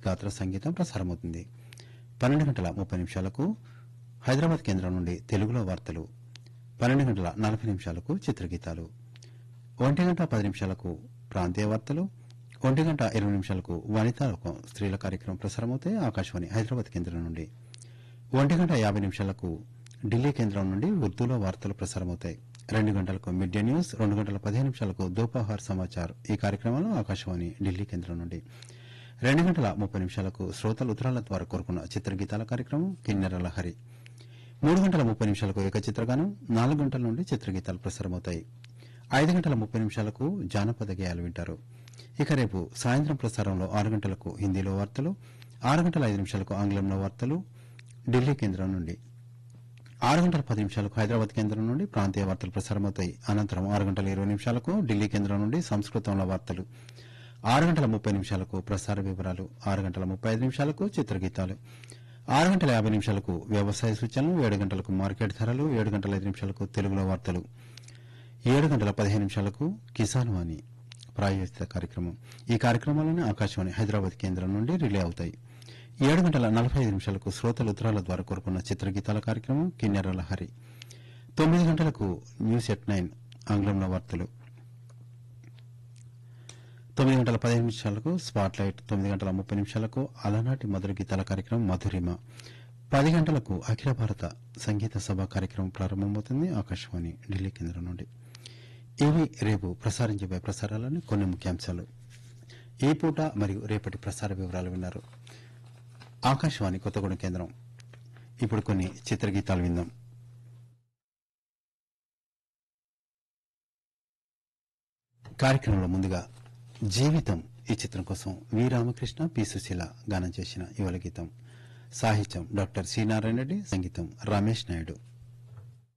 గాత్ర సంగీతం ప్రసారమవుతుంది పన్నెండు గంటల ముప్పై నిమిషాలకు హైదరాబాద్ కేంద్రం నుండి తెలుగులో వార్తలు పన్నెండు గంటల నలభై నిమిషాలకు చిత్రగీతాలు ఒంటి గంట పది నిమిషాలకు ప్రాంతీయ వార్తలు ఒంటి గంట ఇరవై నిమిషాలకు వనితా లోకం స్త్రీల కార్యక్రమం ప్రసారమవుతాయి ఆకాశవాణి హైదరాబాద్ కేంద్రం నుండి ఒంటి గంట యాభై నిమిషాలకు ఢిల్లీ కేంద్రం నుండి ఉర్దూలో వార్తలు ప్రసారమవుతాయి రెండు గంటలకు మిడ్ డే న్యూస్ రెండు గంటల పదిహేను నిమిషాలకు దోపహార్ సమాచార్ ఈ కార్యక్రమాలు ఆకాశవాణి ఢిల్లీ కేంద్రం నుండి రెండు గంటల ముప్పై నిమిషాలకు శ్రోతల ఉత్తరాల ద్వారా కోరుకున్న చిత్రగీతాల కార్యక్రమం కిన్నెర లహరి మూడు గంటల ముప్పై నిమిషాలకు ఏక చిత్రగానం నాలుగు గంటల నుండి చిత్రగీతాలు ప్రసారమవుతాయి ఐదు గంటల ముప్పై నిమిషాలకు జానపద గేయాలు వింటారు ఇక రేపు సాయంత్రం ప్రసారంలో ఆరు గంటలకు హిందీలో వార్తలు ఆరు గంటల ఐదు నిమిషాలకు ఆంగ్లంలో వార్తలు ఢిల్లీ కేంద్రం నుండి ఆరు గంటల పది నిమిషాలకు హైదరాబాద్ కేంద్రం నుండి ప్రాంతీయ వార్తలు ప్రసారమవుతాయి అనంతరం ఆరు గంటల ఇరవై నిమిషాలకు ఢిల్లీ కేంద్రం నుండి సంస్కృతంలో వార్తలు ఆరు గంటల ముప్పై నిమిషాలకు ప్రసార వివరాలు ఆరు గంటల ముప్పై ఐదు నిమిషాలకు చిత్రగీతాలు ఆరు గంటల యాభై నిమిషాలకు వ్యవసాయ సూచనలు ఏడు గంటలకు మార్కెట్ ధరలు ఏడు గంటల ఐదు నిమిషాలకు తెలుగులో వార్తలు ఏడు గంటల పదిహేను నిమిషాలకు కిసాన్ వాణి ప్రాయోజిత కార్యక్రమం ఈ కార్యక్రమాలను ఆకాశవాణి హైదరాబాద్ కేంద్రం నుండి రిలే అవుతాయి ఏడు గంటల నలభై ఐదు నిమిషాలకు శ్రోతల ఉత్తరాల ద్వారా కోరుకున్న చిత్రగీతాల కార్యక్రమం కిన్నెర లహరి తొమ్మిది గంటలకు న్యూస్ ఎట్ నైన్ ఆంగ్లంలో వార్తలు తొమ్మిది గంటల పదిహేను నిమిషాలకు స్పాట్ లైట్ తొమ్మిది గంటల ముప్పై నిమిషాలకు అలనాటి మధుర గీతాల కార్యక్రమం మధురిమ పది గంటలకు అఖిల భారత సంగీత సభ కార్యక్రమం ప్రారంభమవుతుంది ఆకాశవాణి ఢిల్లీ కేంద్రం నుండి ఇవి రేపు ప్రసారించబోయే ప్రసారాలని కొన్ని ముఖ్యాంశాలు ఈ పూట మరియు రేపటి ప్రసార వివరాలు విన్నారు ఆకాశవాణి కొత్తగూడెం కేంద్రం ఇప్పుడు కొన్ని చిత్రగీతాలు విందాం కార్యక్రమంలో ముందుగా జీవితం ఈ చిత్రం కోసం వి రామకృష్ణ పి సుశీల గానం చేసిన యువల గీతం సాహిత్యం డాక్టర్ సి నారాయణ రెడ్డి సంగీతం రమేష్ నాయుడు